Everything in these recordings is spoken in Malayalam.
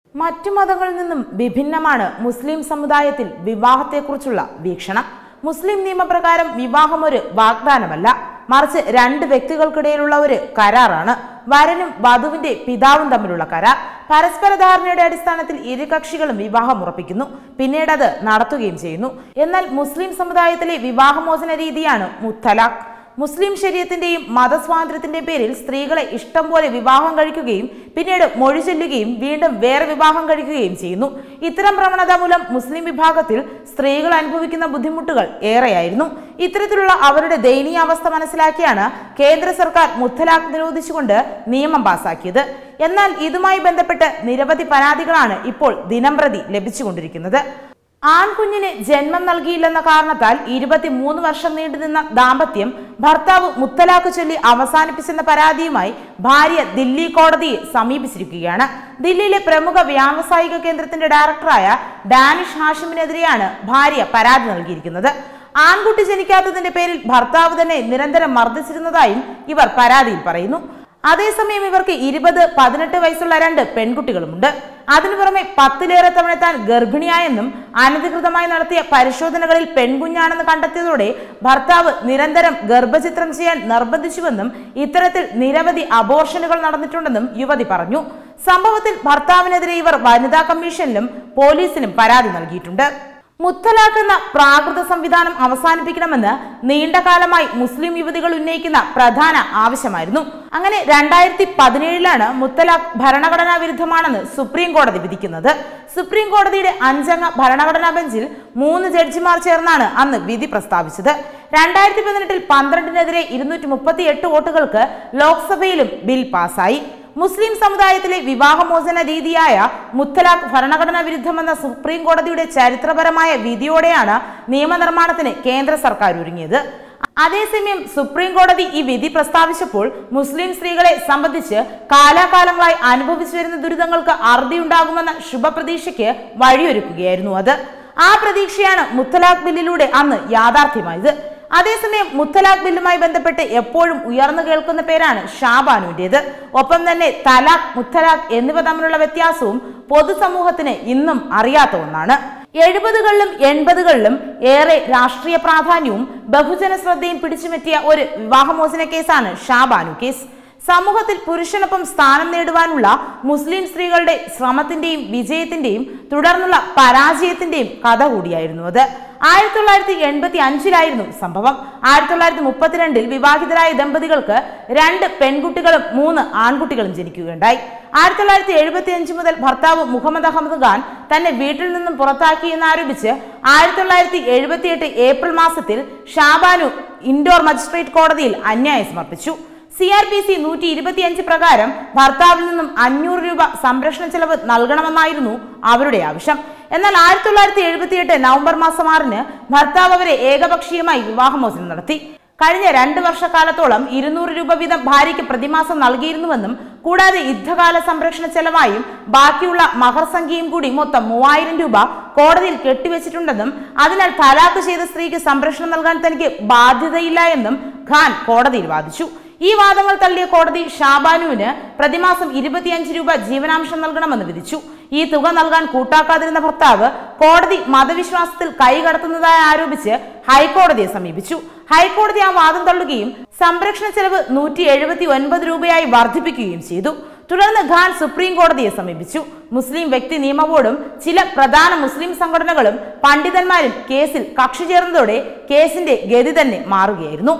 മറ്റു മതങ്ങളിൽ നിന്നും വിഭിന്നമാണ് മുസ്ലിം സമുദായത്തിൽ വിവാഹത്തെക്കുറിച്ചുള്ള വീക്ഷണം മുസ്ലിം നിയമപ്രകാരം വിവാഹം ഒരു വാഗ്ദാനമല്ല മറിച്ച് രണ്ട് വ്യക്തികൾക്കിടയിലുള്ള ഒരു കരാറാണ് വരനും വധുവിന്റെ പിതാവും തമ്മിലുള്ള കരാർ പരസ്പര ധാരണയുടെ അടിസ്ഥാനത്തിൽ ഇരു കക്ഷികളും വിവാഹം ഉറപ്പിക്കുന്നു പിന്നീട് അത് നടത്തുകയും ചെയ്യുന്നു എന്നാൽ മുസ്ലിം സമുദായത്തിലെ വിവാഹമോചന രീതിയാണ് മുത്തലാഖ് മുസ്ലിം ശരീരത്തിന്റെയും മതസ്വാതന്ത്ര്യത്തിന്റെയും പേരിൽ സ്ത്രീകളെ ഇഷ്ടം പോലെ വിവാഹം കഴിക്കുകയും പിന്നീട് മൊഴി ചൊല്ലുകയും വീണ്ടും വേറെ വിവാഹം കഴിക്കുകയും ചെയ്യുന്നു ഇത്തരം പ്രവണത മൂലം മുസ്ലിം വിഭാഗത്തിൽ സ്ത്രീകൾ അനുഭവിക്കുന്ന ബുദ്ധിമുട്ടുകൾ ഏറെയായിരുന്നു ഇത്തരത്തിലുള്ള അവരുടെ ദയനീയാവസ്ഥ മനസ്സിലാക്കിയാണ് കേന്ദ്ര സർക്കാർ മുത്തലാഖ് നിരോധിച്ചുകൊണ്ട് നിയമം പാസാക്കിയത് എന്നാൽ ഇതുമായി ബന്ധപ്പെട്ട് നിരവധി പരാതികളാണ് ഇപ്പോൾ ദിനംപ്രതി ലഭിച്ചുകൊണ്ടിരിക്കുന്നത് ആൺകുഞ്ഞിന് ജന്മം നൽകിയില്ലെന്ന കാരണത്താൽ ഇരുപത്തിമൂന്ന് വർഷം നീണ്ടുനിന്ന ദാമ്പത്യം ഭർത്താവ് മുത്തലാഖ് ചൊല്ലി അവസാനിപ്പിച്ചെന്ന പരാതിയുമായി ഭാര്യ ദില്ലി കോടതിയെ സമീപിച്ചിരിക്കുകയാണ് ദില്ലിയിലെ പ്രമുഖ വ്യാവസായിക കേന്ദ്രത്തിന്റെ ഡയറക്ടറായ ഡാനിഷ് ഹാഷിമിനെതിരെയാണ് ഭാര്യ പരാതി നൽകിയിരിക്കുന്നത് ആൺകുട്ടി ജനിക്കാത്തതിന്റെ പേരിൽ ഭർത്താവ് തന്നെ നിരന്തരം മർദ്ദിച്ചിരുന്നതായും ഇവർ പരാതിയിൽ പറയുന്നു അതേസമയം ഇവർക്ക് ഇരുപത് പതിനെട്ട് വയസ്സുള്ള രണ്ട് പെൺകുട്ടികളുമുണ്ട് അതിനു പുറമെ പത്തിലേറെ തവണ താൻ ഗർഭിണിയായെന്നും അനധികൃതമായി നടത്തിയ പരിശോധനകളിൽ പെൺകുഞ്ഞാണെന്ന് കണ്ടെത്തിയതോടെ ഭർത്താവ് നിരന്തരം ഗർഭചിത്രം ചെയ്യാൻ നിർബന്ധിച്ചുവെന്നും ഇത്തരത്തിൽ നിരവധി അബോർഷനുകൾ നടന്നിട്ടുണ്ടെന്നും യുവതി പറഞ്ഞു സംഭവത്തിൽ ഭർത്താവിനെതിരെ ഇവർ വനിതാ കമ്മീഷനിലും പോലീസിനും പരാതി നൽകിയിട്ടുണ്ട് മുത്തലാഖ് എന്ന പ്രാകൃത സംവിധാനം അവസാനിപ്പിക്കണമെന്ന് നീണ്ടകാലമായി മുസ്ലിം യുവതികൾ ഉന്നയിക്കുന്ന പ്രധാന ആവശ്യമായിരുന്നു അങ്ങനെ രണ്ടായിരത്തി പതിനേഴിലാണ് മുത്തലാഖ് ഭരണഘടനാ വിരുദ്ധമാണെന്ന് സുപ്രീം കോടതി വിധിക്കുന്നത് സുപ്രീം കോടതിയുടെ അഞ്ചംഗ ഭരണഘടനാ ബെഞ്ചിൽ മൂന്ന് ജഡ്ജിമാർ ചേർന്നാണ് അന്ന് വിധി പ്രസ്താവിച്ചത് രണ്ടായിരത്തി പതിനെട്ടിൽ പന്ത്രണ്ടിനെതിരെ ഇരുന്നൂറ്റി മുപ്പത്തി എട്ട് വോട്ടുകൾക്ക് ലോക്സഭയിലും ബിൽ പാസായി മുസ്ലിം സമുദായത്തിലെ വിവാഹമോചന രീതിയായ മുത്തലാഖ് ഭരണഘടനാ വിരുദ്ധമെന്ന സുപ്രീം കോടതിയുടെ ചരിത്രപരമായ വിധിയോടെയാണ് നിയമനിർമ്മാണത്തിന് കേന്ദ്ര സർക്കാർ ഒരുങ്ങിയത് അതേസമയം സുപ്രീം കോടതി ഈ വിധി പ്രസ്താവിച്ചപ്പോൾ മുസ്ലിം സ്ത്രീകളെ സംബന്ധിച്ച് കാലാകാലങ്ങളായി അനുഭവിച്ചു വരുന്ന ദുരിതങ്ങൾക്ക് അറുതിയുണ്ടാകുമെന്ന ശുഭപ്രതീക്ഷയ്ക്ക് വഴിയൊരുക്കുകയായിരുന്നു അത് ആ പ്രതീക്ഷയാണ് മുത്തലാഖ് ബില്ലിലൂടെ അന്ന് യാഥാർത്ഥ്യമായത് അതേസമയം മുത്തലാഖ് ബില്ലുമായി ബന്ധപ്പെട്ട് എപ്പോഴും ഉയർന്നു കേൾക്കുന്ന പേരാണ് ഷാബാനുവിൻ്റെത് ഒപ്പം തന്നെ തലാഖ് മുത്തലാഖ് എന്നിവ തമ്മിലുള്ള വ്യത്യാസവും പൊതുസമൂഹത്തിന് ഇന്നും അറിയാത്ത ഒന്നാണ് എഴുപതുകളിലും എൺപതുകളിലും ഏറെ രാഷ്ട്രീയ പ്രാധാന്യവും ബഹുജന ശ്രദ്ധയും പിടിച്ചുപറ്റിയ ഒരു വിവാഹമോചന കേസാണ് ഷാബാനു കേസ് സമൂഹത്തിൽ പുരുഷനൊപ്പം സ്ഥാനം നേടുവാനുള്ള മുസ്ലിം സ്ത്രീകളുടെ ശ്രമത്തിന്റെയും വിജയത്തിന്റെയും തുടർന്നുള്ള പരാജയത്തിന്റെയും കഥ കൂടിയായിരുന്നു അത് ആയിരത്തി തൊള്ളായിരത്തി എൺപത്തി അഞ്ചിലായിരുന്നു സംഭവം ആയിരത്തി തൊള്ളായിരത്തി മുപ്പത്തിരണ്ടിൽ വിവാഹിതരായ ദമ്പതികൾക്ക് രണ്ട് പെൺകുട്ടികളും മൂന്ന് ആൺകുട്ടികളും ജനിക്കുകയുണ്ടായി ആയിരത്തി തൊള്ളായിരത്തി എഴുപത്തി അഞ്ച് മുതൽ ഭർത്താവ് മുഹമ്മദ് അഹമ്മദ് ഖാൻ തന്നെ വീട്ടിൽ നിന്നും പുറത്താക്കി എന്നാരോപിച്ച് ആയിരത്തി തൊള്ളായിരത്തി എഴുപത്തിയെട്ട് ഏപ്രിൽ മാസത്തിൽ ഷാബാനു ഇൻഡോർ മജിസ്ട്രേറ്റ് കോടതിയിൽ അന്യായം സമർപ്പിച്ചു സി ആർ പി സി നൂറ്റി ഇരുപത്തിയഞ്ച് പ്രകാരം ഭർത്താവിൽ നിന്നും അഞ്ഞൂറ് രൂപ സംരക്ഷണ ചെലവ് നൽകണമെന്നായിരുന്നു അവരുടെ ആവശ്യം എന്നാൽ ആയിരത്തി തൊള്ളായിരത്തി എഴുപത്തിയെട്ട് നവംബർ മാസം ആറിന് ഭർത്താവ് അവരെ ഏകപക്ഷീയമായി വിവാഹമോചനം നടത്തി കഴിഞ്ഞ രണ്ട് വർഷക്കാലത്തോളം ഇരുന്നൂറ് രൂപ വീതം ഭാര്യയ്ക്ക് പ്രതിമാസം നൽകിയിരുന്നുവെന്നും കൂടാതെ യുദ്ധകാല സംരക്ഷണ ചെലവായും ബാക്കിയുള്ള മഹർ സംഖ്യയും കൂടി മൊത്തം മൂവായിരം രൂപ കോടതിയിൽ കെട്ടിവെച്ചിട്ടുണ്ടെന്നും അതിനാൽ തലാക്ക് ചെയ്ത സ്ത്രീക്ക് സംരക്ഷണം നൽകാൻ തനിക്ക് ബാധ്യതയില്ല എന്നും ഖാൻ കോടതിയിൽ വാദിച്ചു ഈ വാദങ്ങൾ തള്ളിയ കോടതി ഷാബാനുവിന് പ്രതിമാസം ഇരുപത്തിയഞ്ച് രൂപ ജീവനാംശം നൽകണമെന്ന് വിധിച്ചു ഈ തുക നൽകാൻ കൂട്ടാക്കാതിരുന്ന ഭർത്താവ് കോടതി മതവിശ്വാസത്തിൽ കൈകടത്തുന്നതായി ആരോപിച്ച് ഹൈക്കോടതിയെ സമീപിച്ചു ഹൈക്കോടതി ആ വാദം തള്ളുകയും സംരക്ഷണ ചെലവ് നൂറ്റി എഴുപത്തി ഒൻപത് രൂപയായി വർദ്ധിപ്പിക്കുകയും ചെയ്തു തുടർന്ന് ഖാൻ സുപ്രീം കോടതിയെ സമീപിച്ചു മുസ്ലിം വ്യക്തി നിയമ ബോർഡും ചില പ്രധാന മുസ്ലിം സംഘടനകളും പണ്ഡിതന്മാരും കേസിൽ കക്ഷി ചേർന്നതോടെ കേസിന്റെ ഗതി തന്നെ മാറുകയായിരുന്നു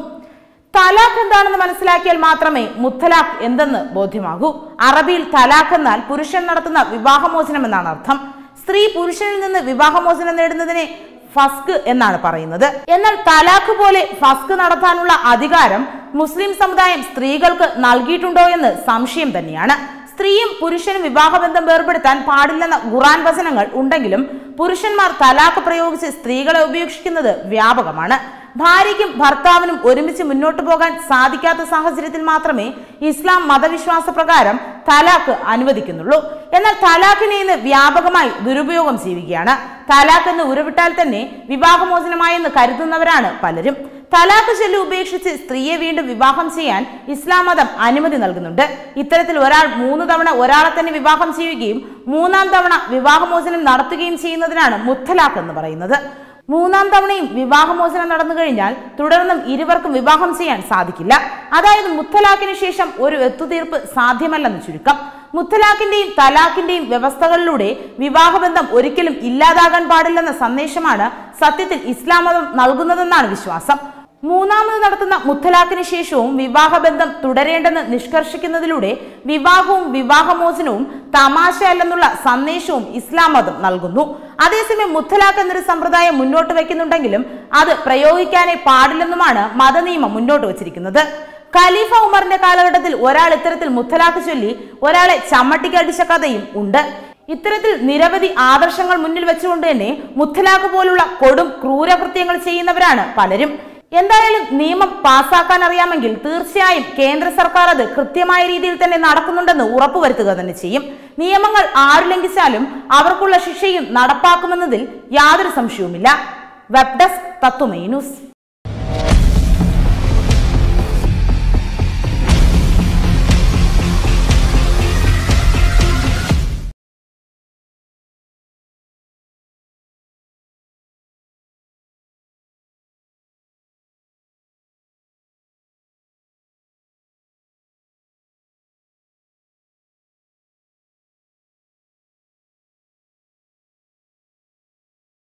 തലാഖ് എന്താണെന്ന് മനസ്സിലാക്കിയാൽ മാത്രമേ മുത്തലാഖ് എന്തെന്ന് ബോധ്യമാകൂ അറബിയിൽ തലാഖ് എന്നാൽ പുരുഷൻ നടത്തുന്ന വിവാഹമോചനം എന്നാണ് അർത്ഥം സ്ത്രീ പുരുഷനിൽ നിന്ന് വിവാഹമോചനം നേടുന്നതിനെ ഫസ്ക് എന്നാണ് പറയുന്നത് എന്നാൽ തലാഖ് പോലെ ഫസ്ക് നടത്താനുള്ള അധികാരം മുസ്ലിം സമുദായം സ്ത്രീകൾക്ക് നൽകിയിട്ടുണ്ടോ എന്ന് സംശയം തന്നെയാണ് സ്ത്രീയും പുരുഷനും വിവാഹബന്ധം വേർപെടുത്താൻ പാടില്ലെന്ന ഖുറാൻ വചനങ്ങൾ ഉണ്ടെങ്കിലും പുരുഷന്മാർ തലാഖ് പ്രയോഗിച്ച് സ്ത്രീകളെ ഉപേക്ഷിക്കുന്നത് വ്യാപകമാണ് ഭാര്യയ്ക്കും ഭർത്താവിനും ഒരുമിച്ച് മുന്നോട്ട് പോകാൻ സാധിക്കാത്ത സാഹചര്യത്തിൽ മാത്രമേ ഇസ്ലാം മതവിശ്വാസ പ്രകാരം തലാഖ് അനുവദിക്കുന്നുള്ളൂ എന്നാൽ തലാഖിനെ ഇന്ന് വ്യാപകമായി ദുരുപയോഗം ചെയ്യുകയാണ് തലാഖ് എന്ന് ഉരുവിട്ടാൽ തന്നെ വിവാഹമോചനമായെന്ന് കരുതുന്നവരാണ് പലരും തലാഖ് ചൊല്ലി ഉപേക്ഷിച്ച് സ്ത്രീയെ വീണ്ടും വിവാഹം ചെയ്യാൻ ഇസ്ലാം മതം അനുമതി നൽകുന്നുണ്ട് ഇത്തരത്തിൽ ഒരാൾ മൂന്ന് തവണ ഒരാളെ തന്നെ വിവാഹം ചെയ്യുകയും മൂന്നാം തവണ വിവാഹമോചനം നടത്തുകയും ചെയ്യുന്നതിനാണ് മുത്തലാഖ് എന്ന് പറയുന്നത് മൂന്നാം തവണയും വിവാഹമോചനം നടന്നു കഴിഞ്ഞാൽ തുടർന്നും ഇരുവർക്കും വിവാഹം ചെയ്യാൻ സാധിക്കില്ല അതായത് മുത്തലാഖിന് ശേഷം ഒരു ഒത്തുതീർപ്പ് സാധ്യമല്ലെന്ന് ചുരുക്കം മുത്തലാഖിന്റെയും തലാഖിന്റെയും വ്യവസ്ഥകളിലൂടെ വിവാഹബന്ധം ഒരിക്കലും ഇല്ലാതാകാൻ പാടില്ലെന്ന സന്ദേശമാണ് സത്യത്തിൽ ഇസ്ലാം മതം നൽകുന്നതെന്നാണ് വിശ്വാസം മൂന്നാമത് നടത്തുന്ന മുത്തലാഖിന് ശേഷവും വിവാഹബന്ധം തുടരേണ്ടെന്ന് നിഷ്കർഷിക്കുന്നതിലൂടെ വിവാഹവും വിവാഹമോചനവും തമാശയല്ലെന്നുള്ള സന്ദേശവും ഇസ്ലാം മതം നൽകുന്നു അതേസമയം മുത്തലാഖ് എന്നൊരു സമ്പ്രദായം മുന്നോട്ട് വയ്ക്കുന്നുണ്ടെങ്കിലും അത് പ്രയോഗിക്കാനേ പാടില്ലെന്നുമാണ് മതനിയമം മുന്നോട്ട് വച്ചിരിക്കുന്നത് ഖലീഫ ഉമറിന്റെ കാലഘട്ടത്തിൽ ഒരാൾ ഇത്തരത്തിൽ മുത്തലാഖ് ചൊല്ലി ഒരാളെ ചമ്മട്ടിക്കടിച്ച കഥയും ഉണ്ട് ഇത്തരത്തിൽ നിരവധി ആദർശങ്ങൾ മുന്നിൽ വെച്ചുകൊണ്ട് തന്നെ മുത്തലാഖ് പോലുള്ള കൊടും ക്രൂരകൃത്യങ്ങൾ ചെയ്യുന്നവരാണ് പലരും എന്തായാലും നിയമം പാസ്സാക്കാൻ അറിയാമെങ്കിൽ തീർച്ചയായും കേന്ദ്ര സർക്കാർ അത് കൃത്യമായ രീതിയിൽ തന്നെ നടക്കുന്നുണ്ടെന്ന് ഉറപ്പുവരുത്തുക തന്നെ ചെയ്യും നിയമങ്ങൾ ആര് ലംഘിച്ചാലും അവർക്കുള്ള ശിക്ഷയും നടപ്പാക്കുമെന്നതിൽ യാതൊരു സംശയവുമില്ല വെബ് ഡെസ്ക് തത്തുമൈ ന്യൂസ്